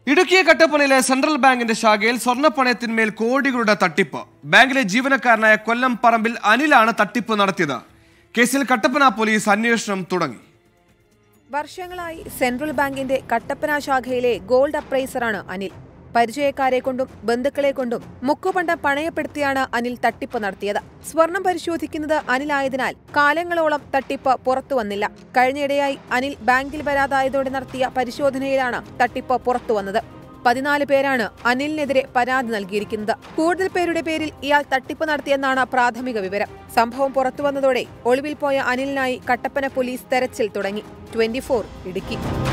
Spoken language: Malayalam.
ഇടുക്കി കട്ടപ്പനയിലെ സെൻട്രൽ ബാങ്കിന്റെ ശാഖയിൽ സ്വർണ്ണപ്പണയത്തിന്മേൽ കോടികളുടെ തട്ടിപ്പ് ബാങ്കിലെ ജീവനക്കാരനായ കൊല്ലം പറമ്പിൽ അനിലാണ് തട്ടിപ്പ് നടത്തിയത് കേസിൽ കട്ടപ്പന പോലീസ് അന്വേഷണം തുടങ്ങി വർഷങ്ങളായി സെൻട്രൽ ബാങ്കിന്റെ കട്ടപ്പന ശാഖയിലെ ഗോൾഡ് അപ്രൈസറാണ് അനിൽ പരിചയക്കാരെ കൊണ്ടും ബന്ധുക്കളെ കൊണ്ടും മുക്കുപണ്ടം പണയപ്പെടുത്തിയാണ് അനിൽ തട്ടിപ്പ് നടത്തിയത് സ്വർണം പരിശോധിക്കുന്നത് അനിലായതിനാൽ കാലങ്ങളോളം തട്ടിപ്പ് പുറത്തു വന്നില്ല കഴിഞ്ഞയിടെയായി അനിൽ ബാങ്കിൽ വരാതായതോടെ നടത്തിയ പരിശോധനയിലാണ് തട്ടിപ്പ് പുറത്തുവന്നത് പതിനാല് പേരാണ് അനിലിനെതിരെ പരാതി നൽകിയിരിക്കുന്നത് കൂടുതൽ പേരുടെ പേരിൽ ഇയാൾ തട്ടിപ്പ് നടത്തിയെന്നാണ് പ്രാഥമിക വിവരം സംഭവം പുറത്തുവന്നതോടെ ഒളിവിൽ പോയ അനിലിനായി കട്ടപ്പന പോലീസ് തെരച്ചിൽ തുടങ്ങി ട്വന്റി ഇടുക്കി